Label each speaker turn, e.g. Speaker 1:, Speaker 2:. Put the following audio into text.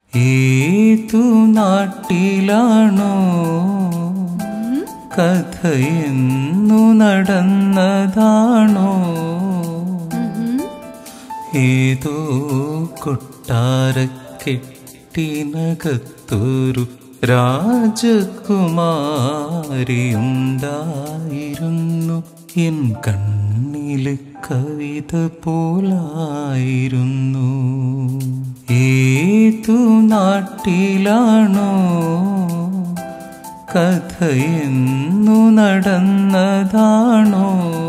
Speaker 1: ഏതു നാട്ടിലാണോ കഥയെന്നു നടന്നതാണോ ഏതോ കൊട്ടാരക്കെട്ടിനകത്തൊരു രാജകുമാരിയുണ്ടായിരുന്നു എൻ കണ്ണില് കവിത പോലായിരുന്നു ഏതു നാട്ടിലാണോ കഥയെന്നു നടന്നതാണോ